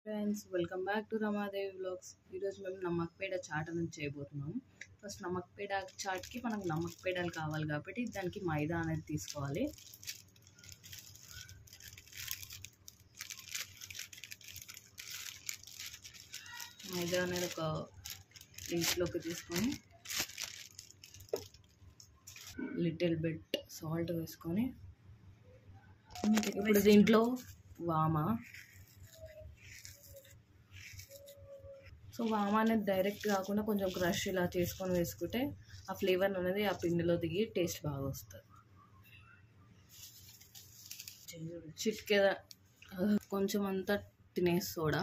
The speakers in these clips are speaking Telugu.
friends welcome back to Ramadevi vlogs ఈరోజు మేము నమ్మకపేడ చాట్ అనేది చేయబోతున్నాం ఫస్ట్ నమ్మకపేడ చాట్కి మనకు నమ్మకపేడలు కావాలి కాబట్టి దానికి మైదా అనేది తీసుకోవాలి మైదా అనేది ఒక ప్లేట్లోకి తీసుకొని లిటిల్ బిట్ సాల్ట్ వేసుకొని ఇప్పుడు దీంట్లో వామ సో వామ అనేది డైరెక్ట్ కాకుండా కొంచెం క్రష్ ఇలా చేసుకొని వేసుకుంటే ఆ ఫ్లేవర్ అనేది ఆ పిండిలో దిగి టేస్ట్ బాగా వస్తుంది చిట్కే కొంచెం అంతా తినే సోడా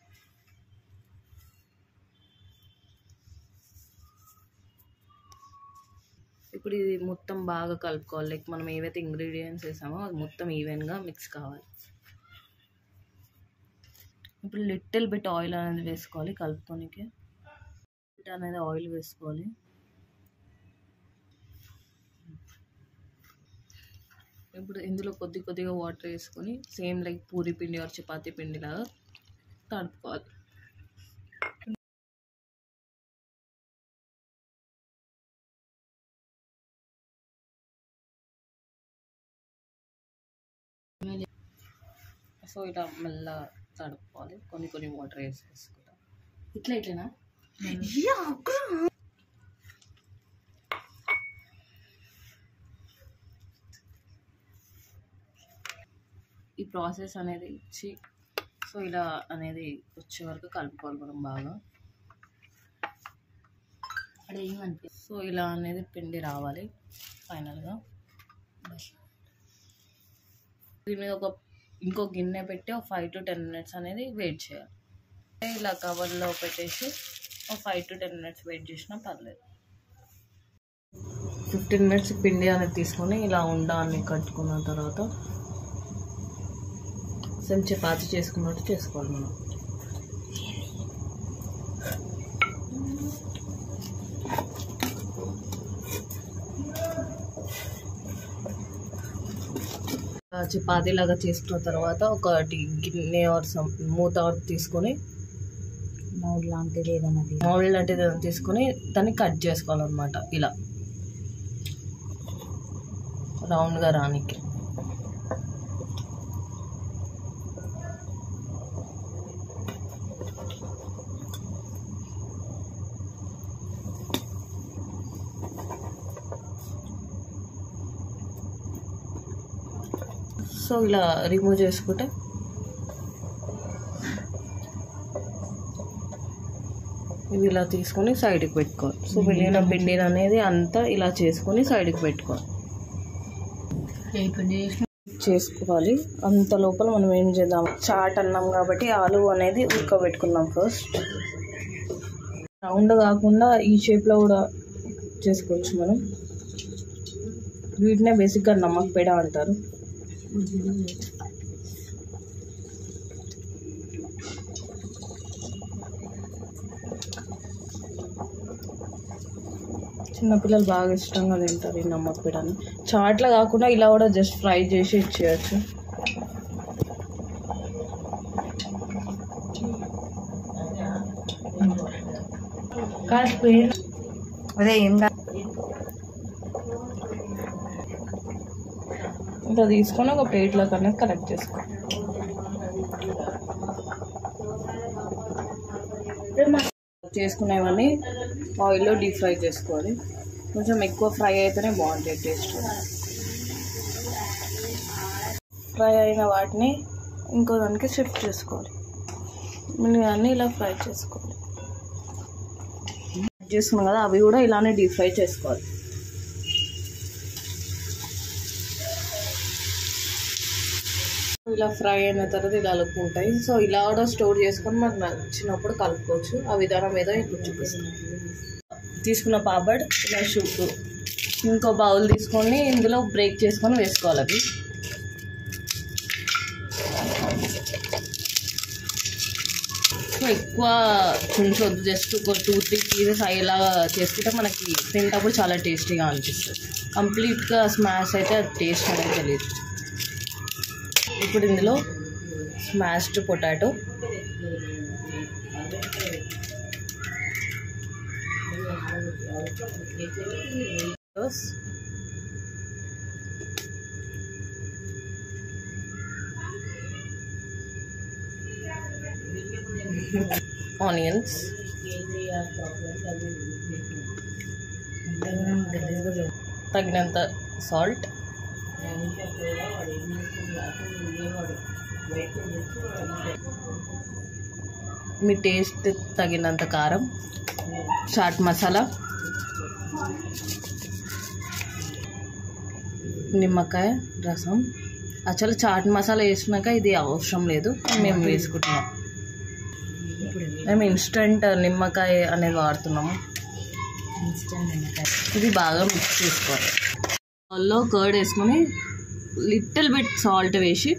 ఇప్పుడు ఇది మొత్తం బాగా కలుపుకోవాలి లైక్ మనం ఏవైతే ఇంగ్రీడియంట్స్ వేసామో అది మొత్తం ఈవెన్గా మిక్స్ కావాలి ఇప్పుడు లిటిల్ బిట్ ఆయిల్ అనేది వేసుకోవాలి కలుపుకోనికి బిట్ అనేది ఆయిల్ వేసుకోవాలి ఇప్పుడు ఇందులో కొద్ది కొద్దిగా వాటర్ వేసుకొని సేమ్ లైక్ పూరి పిండి ఆర్ చపాతీ పిండి లాగా తడుపుకోవాలి సో ఇలా మెల్ల తడుపుకోవాలి కొన్ని కొన్ని వాటర్ వేసి వేసుకుంటాం ఇట్లా ఇట్లనా ఈ ప్రాసెస్ అనేది ఇచ్చి సో ఇలా అనేది వచ్చే వరకు కలుపుకోవాలి మనం బాగా అక్కడ ఏమనిపి సో ఇలా అనేది పిండి రావాలి ఫైనల్గా దీని మీద ఒక ఇంకో గిన్నె పెట్టి ఒక ఫైవ్ టు టెన్ మినిట్స్ అనేది వెయిట్ చేయాలి ఇలా కవర్లో పెట్టేసి ఒక five to ten minutes wait చేసినా పర్లేదు ఫిఫ్టీన్ మినిట్స్ పిండి అనేది తీసుకొని ఇలా ఉండాలని కట్టుకున్న తర్వాత సేమ్ చపాతి చేసుకున్నట్టు చేసుకోవాలి మనం చపాతీ లాగా చేసుకున్న తర్వాత ఒకటి గిన్నె ఆర్ సమ్ మూత తీసుకొని మౌడ్ లాంటిది ఏదైనా తీసి మౌల్డ్ లాంటిది ఏదైనా తీసుకొని దాన్ని కట్ చేసుకోవాలన్నమాట ఇలా రౌండ్గా రానికి సో ఇలా రిమూవ్ చేసుకుంటే ఇవి ఇలా తీసుకొని సైడ్కి పెట్టుకోవాలి సో మిగిలిన పిండి అనేది అంతా ఇలా చేసుకొని సైడ్కి పెట్టుకోవాలి చేసుకోవాలి అంత లోపల మనం ఏం చేద్దాం చాట్ అన్నాం కాబట్టి ఆలు అనేది ఉడకబెట్టుకుందాం ఫస్ట్ రౌండ్ కాకుండా ఈ షేప్లో కూడా చేసుకోవచ్చు మనం వీటినే బేసిక్గా నమ్మక పేడ అంటారు చిన్నపిల్లలు బాగా ఇష్టంగా తింటారు ఈ నమ్మక పేడని చాట్లా కాకుండా ఇలా కూడా జస్ట్ ఫ్రై చేసి ఇచ్చేయచ్చు కాదు అదే ఏం కాదు ఇంకా తీసుకొని ఒక ప్లేట్లో కన్నా కలెక్ట్ చేసుకో చేసుకునేవన్నీ ఆయిల్లో డీప్ ఫ్రై చేసుకోవాలి కొంచెం ఎక్కువ ఫ్రై అయితేనే బాగుంటాయి టేస్ట్ ఫ్రై అయిన వాటిని ఇంకో దానికి షిఫ్ట్ చేసుకోవాలి అన్నీ ఇలా ఫ్రై చేసుకోవాలి చేసుకున్నాం కదా అవి కూడా ఇలానే డీప్ ఫ్రై చేసుకోవాలి ఇలా ఫ్రై అయిన తర్వాత ఇలా ఉంటాయి సో ఇలా కూడా స్టోర్ చేసుకొని మనకు నచ్చినప్పుడు కలుపుకోవచ్చు ఆ విధానం ఏదో ఇప్పుడు చూపిస్తాను తీసుకున్న పాపడ్ ఇలా షూప్ ఇంకో బౌల్ తీసుకొని ఇందులో బ్రేక్ చేసుకొని వేసుకోవాలి అవి సో ఎక్కువ చుంచొద్దు జస్ట్ ఒక టూ త్రీ పీసెస్ అయ్యేలాగా చేసుకుంటే మనకి తింటప్పుడు చాలా టేస్టీగా అనిపిస్తుంది కంప్లీట్గా స్మాష్ అయితే అది టేస్ట్ అనేది తెలియదు ఇప్పుడు ఇందులో స్మాష్డ్ పొటాటో ఆనియన్స్ తగినంత సాల్ట్ మీ టేస్ట్ తగినంత కారం చాట్ మసాలా నిమ్మకాయ రసం యాక్చువల్ చాట్ మసాలా వేసినాక ఇది అవసరం లేదు మేము వేసుకుంటున్నాం మేము ఇన్స్టంట్ నిమ్మకాయ అనేది వాడుతున్నాము ఇది బాగా మిక్స్ చేసుకోవాలి లో కర్డ్ వేసుకొని లిటిల్ బిట్ సాల్ట్ వేసి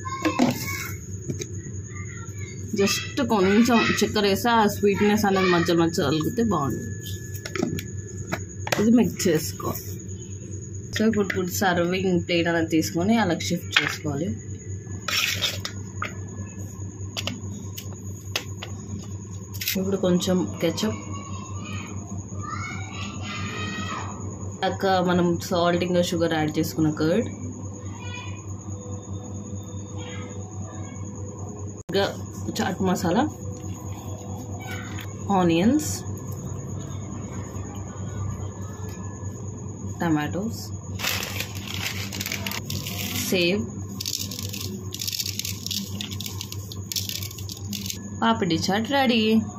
జస్ట్ కొంచెం చక్కెర వేస్తే ఆ స్వీట్నెస్ అనేది మధ్య మధ్య కలిగితే బాగుంటుంది ఇది మిక్స్ చేసుకో సో ఇప్పుడు ఇప్పుడు సర్వింగ్ ప్లేట్ అనేది తీసుకొని అలా షిఫ్ట్ చేసుకోవాలి ఇప్పుడు కొంచెం కెచప్ అక్క మనం సాల్ట్ ఇంకా షుగర్ యాడ్ చేసుకున్న కర్డ్ ఇంకా chaat masala onions tomatoes sev papdi chaat ready